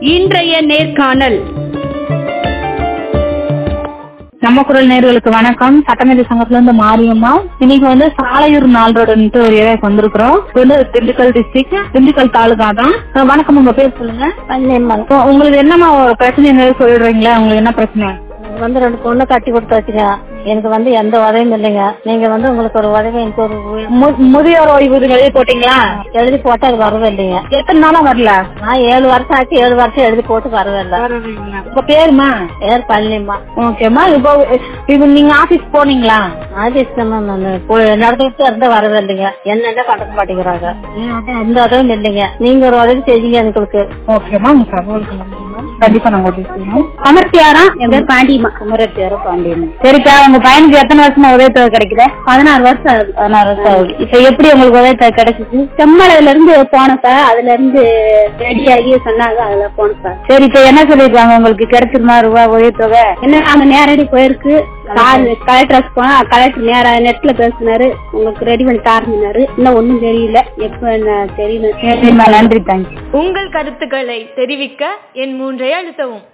இன்றைய நேர்காணல் நம்ம குரல் நேர்களுக்கு வணக்கம் சட்டமேதை சங்கத்துல இருந்து மாரியம்மா இன்னைக்கு வந்து சாலையூர் நாள் ரோடுன்ட்டு ஒரு ஏரியாவுக்கு வந்திருக்கிறோம் இது வந்து திண்டுக்கல் டிஸ்ட்ரிக்ட் திண்டுக்கல் தாலுகா தான் அஹ் வணக்கம் உங்க பேர் சொல்லுங்க இப்போ உங்களுக்கு என்னமா ஒரு பிரச்சனை என்னது சொல்றீங்களா உங்களுக்கு என்ன பிரச்சனை எனக்கு வந்து ரெண்டு பொண்ணு கட்டி கொடுத்தாச்சுங்க எனக்கு வந்து எந்த உதவியும் இல்லைங்க நீங்க வந்து உங்களுக்கு ஒரு உதவி எனக்கு ஒரு உ- மு- முதியோர் ஓய்வு எழுதி போட்டீங்களா எழுதி போட்டா அது வரவே இல்லைங்க எத்தனை நாளா வரல நான் ஏழு வருஷம் ஆச்சு ஏழு வருஷம் எழுதி போட்டு வரவே இல்லை உங்க பேருமா பேர் பழனிம்மா ஓகேம்மா இப்போ இப்போ நீங்க ஆபீஸ் போனீங்களா ஆபீஸ் நான் நடந்துகிட்டு இருந்தா வரவே இல்லைங்க என்னென்ன கண்டுக்க மாட்டேங்கிறாங்க எந்த உதவியும் இல்லைங்க நீங்க ஒரு உதவி செஞ்சீங்க எங்களுக்கு ஓகேம்மா உங்க தகவலுக்கு நன்றிம்மா. கண்டிப்பா நாங்க உதவி செய்யணும் அமர்த்தியாரா என் பேர் பாண்டியம்மா குமரத்தியாரோ பாண்டியன் சரிக்கா உங்க பையனுக்கு எத்தனை வருஷமா உதவித்தொகை கிடைக்குது பதினாறு வருஷம் ஆகுது பதினாறு வருஷம் ஆகுது இப்ப எப்படி உங்களுக்கு உதவித்தொகை கிடைச்சிச்சு செம்மலையில இருந்து போனோம் சார் அதுல இருந்து ரெடி ஆகி சொன்னாங்க அதுல போனோம் சார் சரி இப்ப என்ன சொல்லிருக்காங்க உங்களுக்கு கிடைச்சிருமா ரூபாய் உதவித்தொகை என்ன நாங்க நேரடி போயிருக்கு கலெக்டர் ஆஃபீஸ் போனா கலெக்டர் நேரா நெட்ல பேசினாரு உங்களுக்கு ரெடி பண்ணி தாரணினாரு இன்னும் ஒண்ணும் தெரியல எப்ப என்ன தெரியல சரிம்மா நன்றி தேங்க்யூ உங்கள் கருத்துக்களை தெரிவிக்க என் மூன்றை அழுத்தவும்